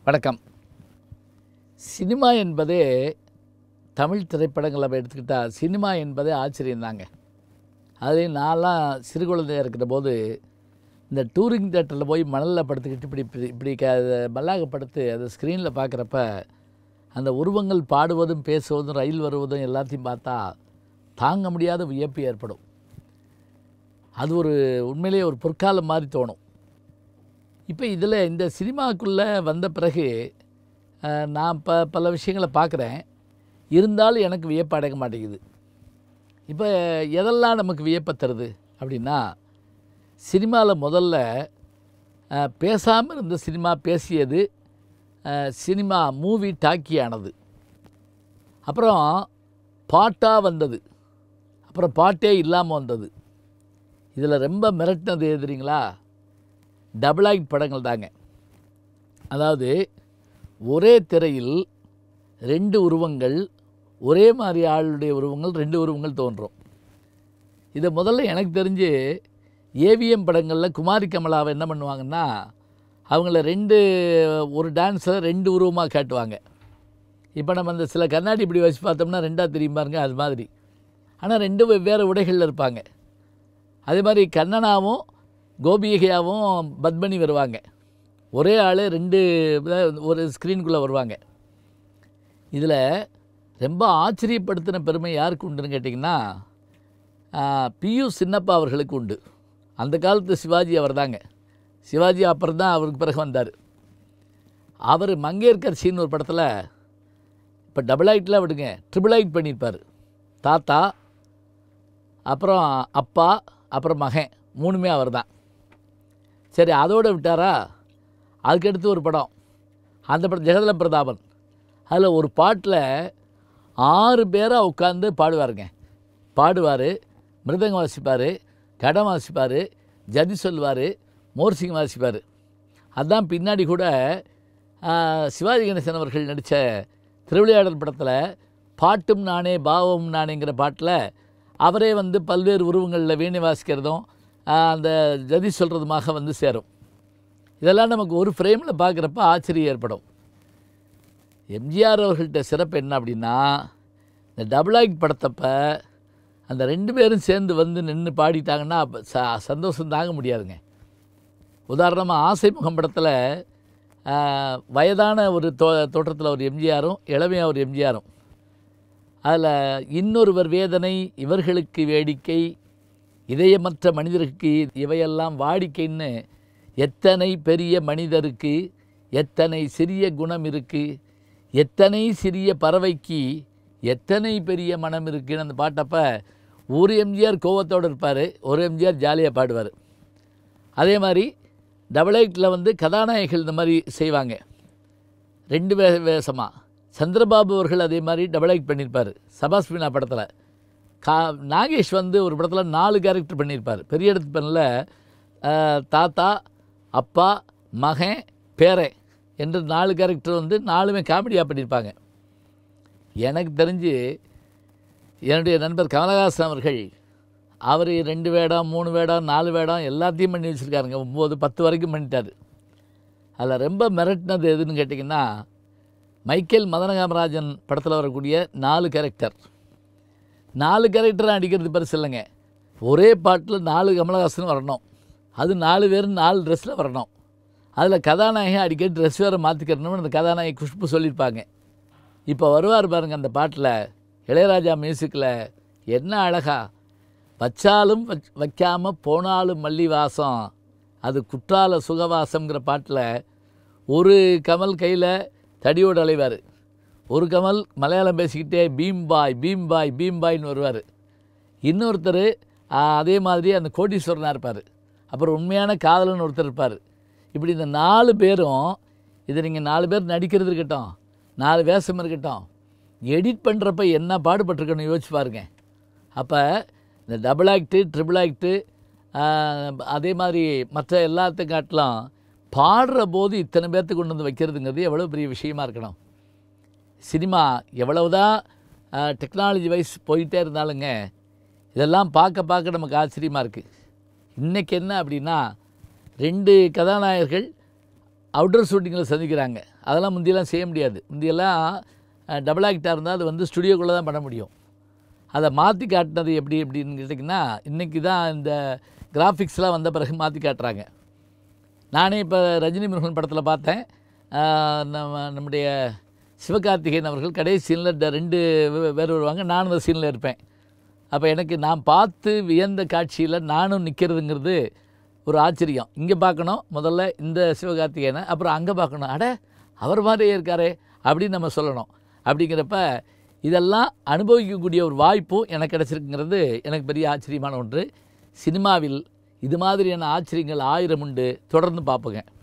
வணக்கம் சினிமா என்பதே தமிழ் திரைப்படங்களை நம்ம எடுத்துக்கிட்டால் சினிமா என்பதே ஆச்சரியம்தாங்க அதுலேயும் நான்லாம் சிறு குழந்தையா இருக்கிற போது இந்த டூரிங் தேட்டரில் போய் மணலில் படுத்துக்கிட்டு இப்படி இப்படி இப்படி க மல்லாக படுத்து அதை ஸ்க்ரீனில் பார்க்குறப்ப அந்த உருவங்கள் பாடுவதும் பேசுவதும் ரயில் வருவதும் எல்லாத்தையும் பார்த்தா தாங்க முடியாத வியப்பு ஏற்படும் அது ஒரு உண்மையிலேயே ஒரு பொற்காலம் மாதிரி தோணும் இப்போ இதில் இந்த சினிமாக்குள்ளே வந்த பிறகு அஹ், நான் ப பல விஷயங்களை பார்க்குறேன் இருந்தாலும் எனக்கு வியப்பு அடங்க மாட்டேங்குது இப்போ எதெல்லாம் நமக்கு வியப்பை தருது அப்படின்னா சினிமாவில் முதல்ல பேசாமல் இருந்த சினிமா பேசியது அஹ், சினிமா மூவி டாக்கியானது அப்புறம் பாட்டாக வந்தது அப்புறம் பாட்டே இல்லாமல் வந்தது இதில் ரொம்ப மிரட்டினது எது தெரியுங்களா டபுள் ஆக்ட் படங்கள் தாங்க அதாவது ஒரே திரையில் ரெண்டு உருவங்கள் ஒரே மாதிரி ஆளுடைய உருவங்கள் ரெண்டு உருவங்கள் தோன்றும் இதை முதல்ல எனக்கு தெரிஞ்சு ஏவிஎம் படங்களில் குமாரி கமலாவை என்ன பண்ணுவாங்கன்னா அவங்கள ரெண்டு ஒரு டான்ஸை ரெண்டு உருவமாக காட்டுவாங்க இப்போ நம்ம அந்த சில கண்ணாடி இப்படி வச்சு பார்த்தோம்னா ரெண்டாக தெரியும் பாருங்க அது மாதிரி ஆனால் ரெண்டு வெவ்வேறு உடைகளில் இருப்பாங்க அதே மாதிரி கண்ணனாவும் கோபிகையாவும் பத்மனி வருவாங்க ஒரே ஆள் ரெண்டு இத- ஒரு ஸ்க்ரீனுக்குள்ளே வருவாங்க இதில் ரொம்ப ஆச்சரியப்படுத்தின பெருமை யாருக்கு உண்டுன்னு கேட்டிங்கன்னா பியு சின்னப்பா அவர்களுக்கு உண்டு அந்த காலத்து சிவாஜி அவர் தாங்க சிவாஜி அப்புறம் தான் அவருக்கு பிறகு வந்தார் அவர் மங்கேற்கர்சின்னு ஒரு படத்தில் இப்போ டபுள் ஆக்டில் விடுங்க ட்ரிபிள் ஆக்ட் பண்ணியிருப்பார் தாத்தா அப்புறம் அப்பா அப்புறம் மகன் மூணுமே அவர் தான் சரி அதோடு விட்டாரா அதுக்கடுத்து ஒரு படம் அந்த படம் ஜெகதல பிரதாபன் அதில் ஒரு பாட்டில் ஆறு பேராக உட்காந்து பாடுவாருங்க பாடுவார் மிருதங்கம் வாசிப்பார் கடம் வாசிப்பார் ஜதி சொல்வார் மோர்சிங் வாசிப்பார் அதான் பின்னாடி கூட ஆ, சிவாஜி கணேசன் அவர்கள் நடித்த திருவிளையாடல் படத்தில் பாட்டும் நானே பாவமும் நானேங்கிற பாட்டில் அவரே வந்து பல்வேறு உருவங்களில் வீணை வாசிக்கிறதும் ஆ, அந்த ஜதி சொல்கிறதுமாக வந்து சேரும் இதெல்லாம் நமக்கு ஒரு ஃப்ரேமில் பார்க்குறப்ப ஆச்சரியம் ஏற்படும் எம்ஜிஆர் அவர்கள்ட்ட சிறப்பு என்ன அப்படின்னா இந்த டபுள் ஆக்ட் படத்தப்ப அந்த ரெண்டு பேரும் சேர்ந்து வந்து நின்று பாடிட்டாங்கன்னா அப்ப ச சந்தோஷம் தாங்க முடியாதுங்க உதாரணமாக ஆசை முகம் படத்தில் ஆஹ், வயதான ஒரு தோ தோற்றத்தில் ஒரு எம்ஜிஆரும் இளமையாக ஒரு எம்ஜிஆரும் அதில் இன்னொருவர் வேதனை இவர்களுக்கு வேடிக்கை இதயமற்ற மனிதருக்கு இவையெல்லாம் வாடிக்கைன்னு எத்தனை பெரிய மனிதருக்கு எத்தனை சிறிய குணம் இருக்குது எத்தனை சிறிய பறவைக்கு எத்தனை பெரிய மனம் இருக்குன்னு அந்த பாட்டப்ப ஒரு எம்ஜிஆர் கோவத்தோடு இருப்பார் ஒரு எம்ஜிஆர் ஜாலியாக பாடுவார் அதே மாதிரி டபுள் எயிட்டில் வந்து கதாநாயகிகள் இந்த மாதிரி செய்வாங்க ரெண்டு வே வேஷமாக சந்திரபாபு அவர்கள் அதே மாதிரி டபுள் ஆக்ட் பண்ணியிருப்பார் சபாஸ் மீனா படத்தில் கா நாகேஷ் வந்து ஒரு படத்தில் நாலு கேரக்டர் பண்ணியிருப்பார் பெரிய இடத்து பெண்ணில் தாத்தா அப்பா மகன் பேரன் என்று நாலு கேரக்டர் வந்து நாலுமே காமெடியாக பண்ணியிருப்பாங்க எனக்கு தெரிஞ்சு என்னுடைய நண்பர் கமலஹாசன் அவர்கள் அவர் ரெண்டு வேடம் மூணு வேடம் நாலு வேடம் எல்லாத்தையும் பண்ணி வச்சுருக்காருங்க ஒம்பது பத்து வரைக்கும் பண்ணிட்டார் அதில் ரொம்ப மிரட்டினது எதுன்னு கேட்டிங்கன்னா மைக்கேல் மதனகாமராஜன் படத்தில் வரக்கூடிய நாலு கேரக்டர் நாலு கேரக்டரை அடிக்கிறது பெருசு இல்லைங்க ஒரே பாட்டில் நாலு கமலஹாசன் வரணும் அது நாலு பேர் நாலு ட்ரெஸ்ஸில் வரணும் அதில் கதாநாயகன் அடிக்கடி ட்ரெஸ் வேறு மாற்றிக்கிறணும்னு அந்த கதாநாயகி குஷ்பு சொல்லியிருப்பாங்க இப்போ வருவார் பாருங்க அந்த பாட்டில் இளையராஜா மியூசிக்கில் என்ன அழகா வச்சாலும் வச் வைக்காமல் போனாலும் மல்லி வாசம் அது குற்றால சுகவாசம்ங்கிற பாட்டில் ஒரு கமல் கையில் தடியோடு அலைவார் ஒரு கமல் மலையாளம் பேசிக்கிட்டே பீம் பாய் பீம் பாய் பீம் பாய்னு வருவார் இன்னொருத்தர் ஆ, அதே மாதிரி அந்த கோடீஸ்வரனாக இருப்பார் அப்புறம் உண்மையான காதலன் ஒருத்தர் இருப்பார் இப்படி இந்த நாலு பேரும் இது நீங்கள் நாலு பேர் நடிக்கிறது இருக்கட்டும் நாலு வேஷம் இருக்கட்டும் எடிட் பண்ணுறப்ப என்ன பாடுபட்டிருக்கணும் யோசிச்சு பாருங்க அப்போ இந்த டபுள் ஆக்ட்டு ட்ரிபிள் ஆக்ட்டு அதே மாதிரி மற்ற எல்லாத்தையும் காட்டலாம் பாடுற போது இத்தனை பேர்த்துக்கு கொண்டு வந்து வைக்கிறதுங்கிறது எவ்வளோ பெரிய விஷயமா இருக்கணும் சினிமா எவ்வளவுதான் டெக்னாலஜி வைஸ் போயிட்டே இருந்தாலுங்க இதெல்லாம் பார்க்க பார்க்க நமக்கு ஆச்சரியமாக இருக்குது இன்றைக்கி என்ன அப்படின்னா ரெண்டு கதாநாயகர்கள் அவுட்டர் ஷூட்டிங்கில் சந்திக்கிறாங்க அதெல்லாம் முந்தியெல்லாம் செய்ய முடியாது முந்தியெல்லாம் டபுள் ஆக்டாக இருந்தால் அது வந்து ஸ்டுடியோக்குள்ளே தான் பண்ண முடியும் அதை மாற்றி காட்டினது எப்படி எப்படின்னு கேட்டிங்கன்னா இன்றைக்கி தான் இந்த கிராஃபிக்ஸ்லாம் வந்த பிறகு மாற்றி காட்டுறாங்க நானே இப்போ ரஜினி முருகன் படத்தில் பார்த்தேன் ஆஹ் நம்ம நம்முடைய சிவகார்த்திகேயன் அவர்கள் கடைசி சீனில் ரெண்டு வே- வேறு வருவாங்க நானும் அந்த சீனில் இருப்பேன் அப்போ எனக்கு நான் பார்த்து வியந்த காட்சியில் நானும் நிற்கிறதுங்கிறது ஒரு ஆச்சரியம் இங்கே பார்க்கணும் முதல்ல இந்த சிவகார்த்திகேயனை அப்புறம் அங்கே பார்க்கணும் அட அவர் மாதிரியே இருக்காரே அப்படின்னு நம்ம சொல்லணும் அப்படிங்கிறப்ப இதெல்லாம் அனுபவிக்கக்கூடிய ஒரு வாய்ப்பும் எனக்கு கிடச்சிருக்குங்கிறது எனக்கு பெரிய ஆச்சரியமான ஒன்று சினிமாவில் இது மாதிரியான ஆச்சரியங்கள் ஆயிரம் உண்டு தொடர்ந்து பார்ப்போங்க